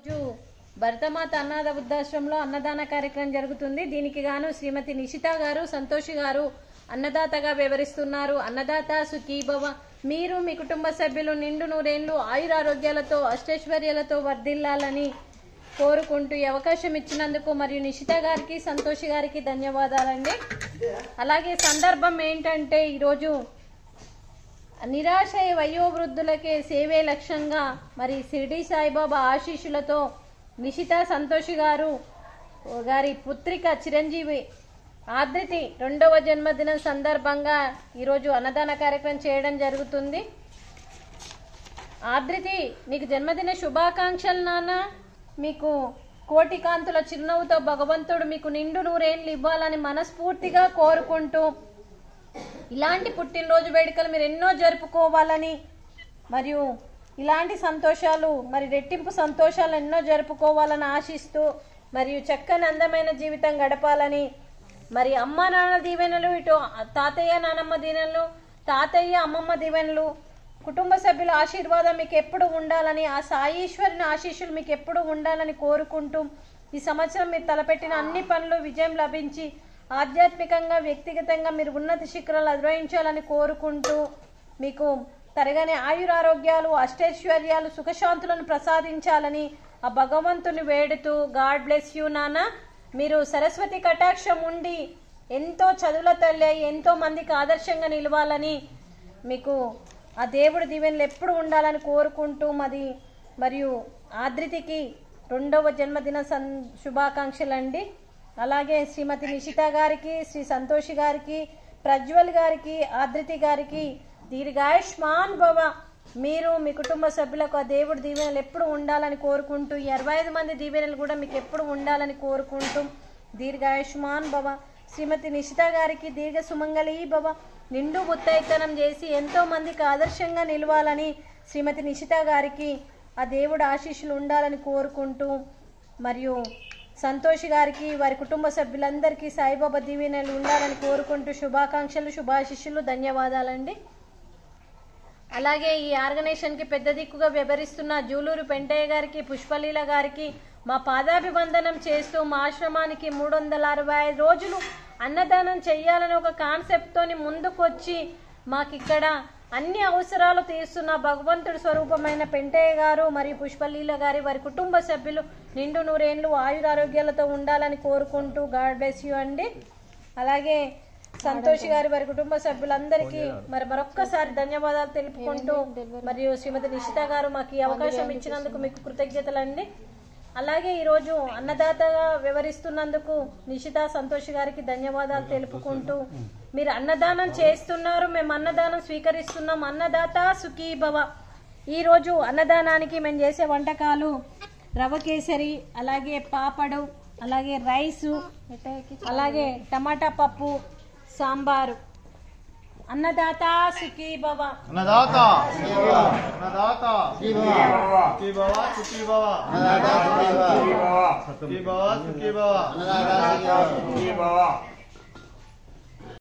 ఈరోజు భరతమాత అన్నద వృద్ధాశ్రమంలో అన్నదాన కార్యక్రమం జరుగుతుంది దీనికి గాను శ్రీమతి నిషిత గారు సంతోషి గారు అన్నదాతగా వివరిస్తున్నారు అన్నదాత సుఖీభవ మీరు మీ కుటుంబ సభ్యులు నిండు నూరేళ్లు ఆయురారోగ్యాలతో అష్టైశ్వర్యాలతో వర్ధిల్లాలని కోరుకుంటూ ఈ అవకాశం ఇచ్చినందుకు మరియు నిషిత గారికి సంతోషి గారికి ధన్యవాదాలండి అలాగే సందర్భం ఏంటంటే ఈరోజు నిరాశ వయోవృద్ధులకే సేవే లక్ష్యంగా మరి షిరిడి సాయిబాబా ఆశీస్సులతో నిషిత సంతోషి గారు గారి పుత్రిక చిరంజీవి ఆద్రితి రెండవ జన్మదినం సందర్భంగా ఈరోజు అన్నదాన కార్యక్రమం చేయడం జరుగుతుంది ఆద్రితి నీకు జన్మదిన శుభాకాంక్షలు నాన్న మీకు కోటి కాంతుల చిరునవ్వుతో భగవంతుడు మీకు నిండు నూరేళ్ళు ఇవ్వాలని మనస్ఫూర్తిగా కోరుకుంటూ ఇలాంటి పుట్టినరోజు వేడుకలు మీరు ఎన్నో జరుపుకోవాలని మరియు ఇలాంటి సంతోషాలు మరి రెట్టింపు సంతోషాలు ఎన్నో జరుపుకోవాలని ఆశిస్తూ మరియు చక్కని అందమైన జీవితం గడపాలని మరి అమ్మ నాన్న దీవెనలు ఇటు తాతయ్య నానమ్మ దీవెనలు తాతయ్య అమ్మమ్మ దీవెనలు కుటుంబ సభ్యుల ఆశీర్వాదం మీకు ఎప్పుడు ఉండాలని ఆ సాయీశ్వరుని ఆశీస్సులు మీకు ఎప్పుడు ఉండాలని కోరుకుంటూ ఈ సంవత్సరం మీరు తలపెట్టిన అన్ని పనులు విజయం లభించి ఆధ్యాత్మికంగా వ్యక్తిగతంగా మీరు ఉన్నత శిఖరాలు అధిరోహించాలని కోరుకుంటూ మీకు తరగని ఆయురారోగ్యాలు అష్టైశ్వర్యాలు సుఖశాంతులను ప్రసాదించాలని ఆ భగవంతుని వేడుతూ గాడ్ బ్లెస్ యూ నాన్న మీరు సరస్వతి కటాక్షం ఉండి ఎంతో చదువుల తల్లి అయి ఎంతో మందికి ఆదర్శంగా నిలవాలని మీకు ఆ దేవుడి దీవెనలు ఎప్పుడు ఉండాలని కోరుకుంటూ మరి మరియు ఆద్రితికి రెండవ జన్మదిన సన్ శుభాకాంక్షలండి అలాగే శ్రీమతి నిషిత గారికి శ్రీ సంతోషి గారికి ప్రజ్వల్ గారికి ఆద్రితి గారికి దీర్ఘాయుష్మాన్ భవ మీరు మీ కుటుంబ సభ్యులకు ఆ దేవుడి దీవెనలు ఎప్పుడు ఉండాలని కోరుకుంటూ ఈ అరవై ఐదు మంది దీవెనలు కూడా మీకు ఎప్పుడు ఉండాలని కోరుకుంటూ దీర్ఘాయుష్మాన్ భవ శ్రీమతి నిషిత గారికి దీర్ఘ సుమంగళీ భవ నిండు ముత్తైతనం చేసి ఎంతో మందికి ఆదర్శంగా నిలవాలని శ్రీమతి నిషిత గారికి ఆ దేవుడు ఆశీస్సులు ఉండాలని కోరుకుంటూ మరియు సంతోష్ గారికి వారి కుటుంబ సభ్యులందరికీ సాయిబాబా దీవెనలు ఉండాలని కోరుకుంటూ శుభాకాంక్షలు శుభాశిష్యులు ధన్యవాదాలండి అలాగే ఈ ఆర్గనైజేషన్కి పెద్ద దిక్కుగా వ్యవహరిస్తున్న జూలూరు పెంటయ్య గారికి పుష్పలీల గారికి మా పాదాభివందనం చేస్తూ మా ఆశ్రమానికి మూడు వందల అరవై ఐదు రోజులు అన్నదానం చెయ్యాలని ఒక కాన్సెప్ట్తోని ముందుకొచ్చి మాకిక్కడ అన్ని అవసరాలు తీరుస్తున్న భగవంతుడి స్వరూపమైన పెంటయ్య గారు మరియు పుష్పలీల గారి వారి కుటుంబ సభ్యులు నిండు నూరేండ్లు ఆయురారోగ్యాలతో ఉండాలని కోరుకుంటూ గాడ్ బ్లెస్ యూ అండి అలాగే సంతోష్ గారి వారి కుటుంబ సభ్యులందరికీ మరి మరొక్కసారి ధన్యవాదాలు తెలుపుకుంటూ మరియు శ్రీమతి నిషిత గారు మాకు ఈ అవకాశం ఇచ్చినందుకు మీకు కృతజ్ఞతలండి అలాగే ఈరోజు అన్నదాతగా వివరిస్తున్నందుకు నిషిత సంతోష్ గారికి ధన్యవాదాలు తెలుపుకుంటూ మీరు అన్నదానం చేస్తున్నారు మేము అన్నదానం స్వీకరిస్తున్నాం అన్నదాత సుఖీ భవ ఈరోజు అన్నదానానికి మేము చేసే వంటకాలు రవ కేసరి అలాగే పాపడు అలాగే రైసు అలాగే టమాటా పప్పు సాంబారు అన్నదాత సుఖీ భవ అన్నదాత అన్నదాత సుఖీ భవ సుఖీ భవ సుఖీ భవ సుఖీ భవ